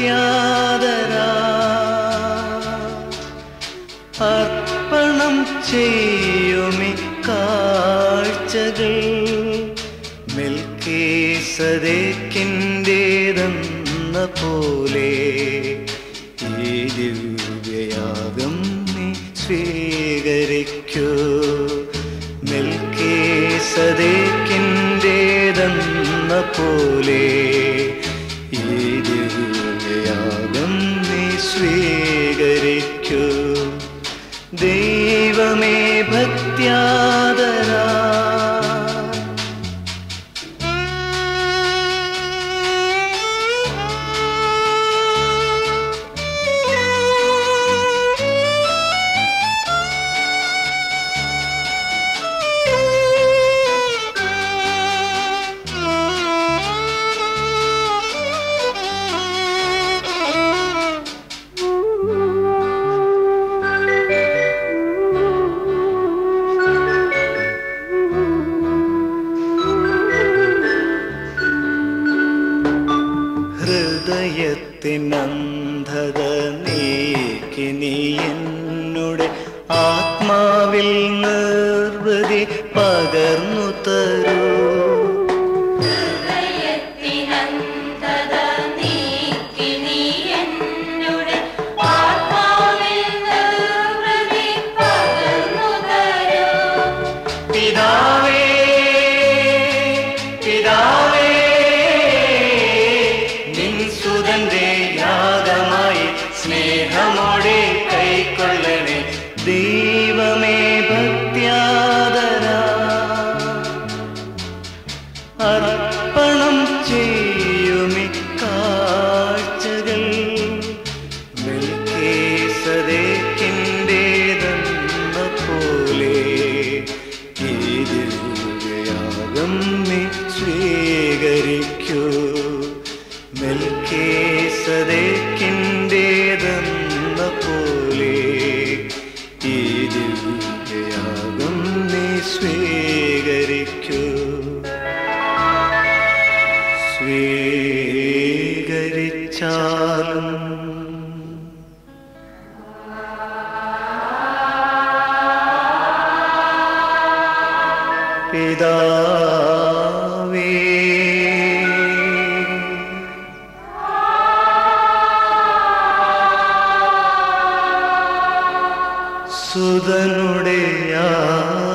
ഭക്യാദരാ അർപ്പണം ചെയ്യുമി കാഴ്ചകൾ മെൽക്കേസതേക്കിൻ്റെതെന്ന പോലെ ഈ ദിവ്യയാഗം നീ സ്വീകരിക്കൂ മെൽക്കേസതേക്കിൻ്റെതെന്ന പോലെ ഈ ദിവ്യയാഗം നീ സ്വീകരിക്കൂ ദൈവമേ ഭക്ത്യാദരാ ഹൃദയത്തിനന്ധത നീക്കി നീ എന്നുടെ ആത്മാവിൽ നിർവൃതി പകർന്നു തരൂ ഹൃദയത്തിനന്ധത നീക്കി നീ എന്നുടെ ആത്മാവിൽ നിർവൃതി പകർന്നു തരൂ. പിതാവേ പിതാവേ നിൻ സുതന്റെ യാഗമായി സ്നേഹമോടെ കൈക്കൊള്ളണേ ദൈവമേ ഭക്ത്യാദരാ അർപ്പണം ചെയ്യുമി കാഴ്ചകൾ മെൽക്കേസതേക്കിൻ്റെതെന്ന പോലെ ഈ ദിവ്യയാഗം നീ സ്വീകരിക്കൂ മെൽക്കേസതേക്കിൻ്റെതെന്ന പോലെ ഈ ദിവ്യയാഗം നീ സ്വീകരിക്കൂ സ്വീകരിച്ചാലും പിതാവേ സുതനുടെ യാഗമായി